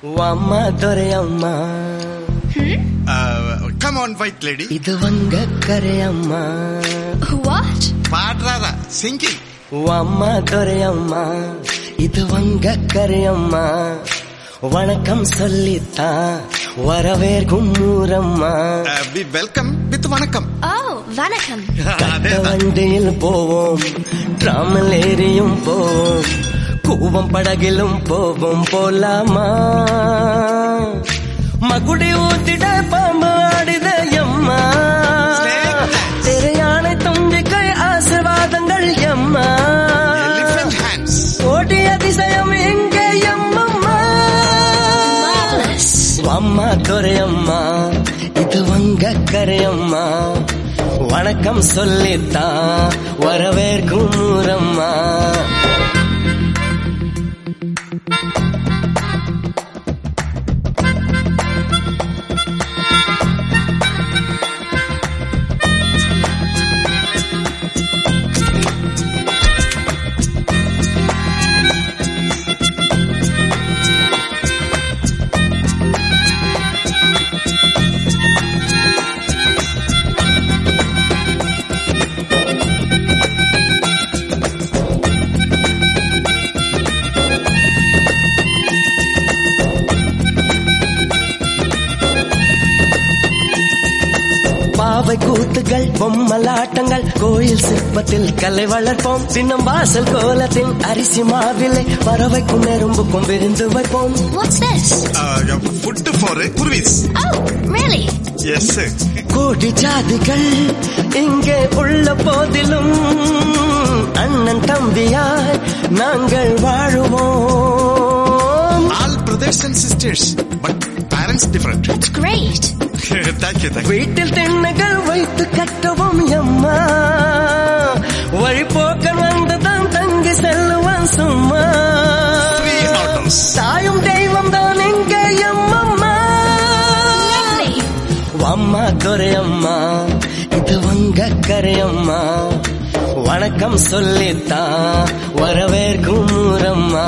அம்மா துரையம்மா come on white lady இது வங்க கரையம்மா What? பாடுறாரா சிங்கிங் அம்மா துரையம்மா இது வங்க கரையம்மா வணக்கம் சொல்லித்தான் வரவேற்கும் ஊரம்மா be welcome with vanakkam Oh, Vanakkam. கட்ட அதேதான் வண்டியில் போவோம் டிராமல் ஏறியும் போவோம் கூவம் படகிலும் போவோம் போலாமா மகுடி ஊத்திட பாம்பு ஆடித எம்மா திரையானை தும்பிக்கை ஆசிர்வாதங்கள் எம்மா எலிஃபென்ட் ஹேண்ட்ஸ் கோடி அதிசயம் எங்கே எம்மம்மா Marvelous. அம்மா துரையம்மா இது வங்க கரையம்மா வணக்கம் சொல்லித்தான் வரவேற்கும் ஊரம்மா பாவை கூத்துகள் பொம்மலாட்டங்கள் கோயில் சிற்பத்தில் கலை வளர்ப்போம் சின்னம் வாசல் கோலத்தின் அரிசி மாவிலை பறவைக்கும் நெரும்புக்கும் விருந்து வைப்போம் What's this? ஃபுட் ஃபார் குருவிஸ் Oh, really? எஸ் கோடி ஜாதிகள் இங்கே உள்ள போதிலும் அண்ணன் தம்பியாய் நாங்கள் வாழுவோம் all brothers and sisters but parents different That's great. Thank you thank you வீட்டில் திண்ணைகள் வைத்து கட்டவும் எம்மா வழிபோக்கன் வந்துதான் தங்கி செல்லுவான் சும்மா Free autos. தாயும் தெய்வம் தான் எங்கே எம்மம்மா Lovely. அம்மா துரையம்மா இது வங்க கரையம்மா வணக்கம் சொல்லித்தான் வரவேற்கும் ஊரம்மா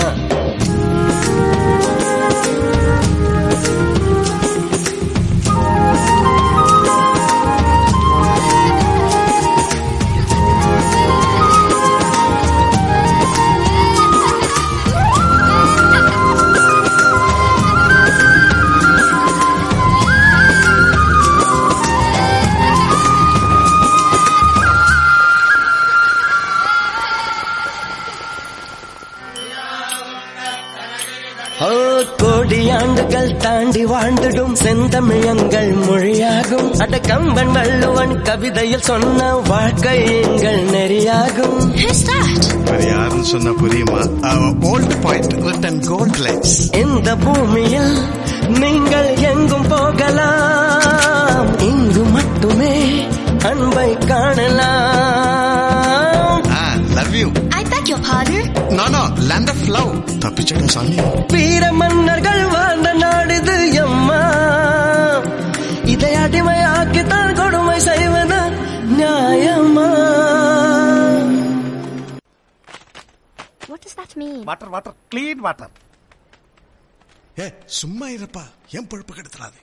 ஓ கோடி ஆண்டுகள் தாண்டி வாழ்ந்திடும் செந்தமிழங்கள் மொழியாகும் அட கம்பன் வள்ளுவன் கவிதையில் சொன்ன வாழ்க்கை எங்கள் நெறியாகும் Who's that? வேற யாருன்னு சொன்னா புரியுமா old point return gold lines இந்த பூமியில் நீங்கள் எங்கும் போகலாம் இங்கு மட்டுமே அன்பை காணலாம் love you I beg your pardon? No no land of love தப்பிச்சடா சாமி வீர மன்னர்கள் வாழ்ந்த நாடுது எம்மா இதை அடிமையாக்கித்தான் கொடுமை செய்வது நியாயமா What does that mean? Water water clean water ஏ சும்மா இருப்பா ஏன் பொழுப்பு கெடுத்துறாது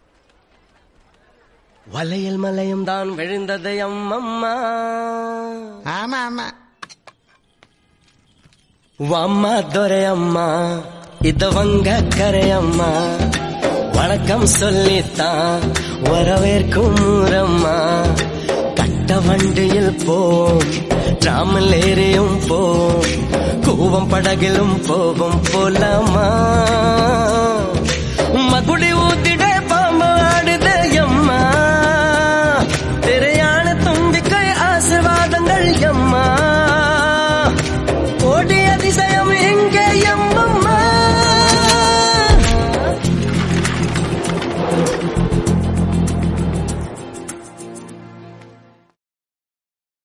வலையில் மலையும் தான் விழுந்தது அம்மம்மா ஆமா ஆமா அம்மா துரையம்மா இது வங்க கரையம்மா வணக்கம் சொல்லித்தான் வரவேற்கும் ஊரம்மா கட்ட வண்டியில் போவோம் டிராமல் ஏறியும் போவோம் கூவம் படகிலும் போவோம் போலாமா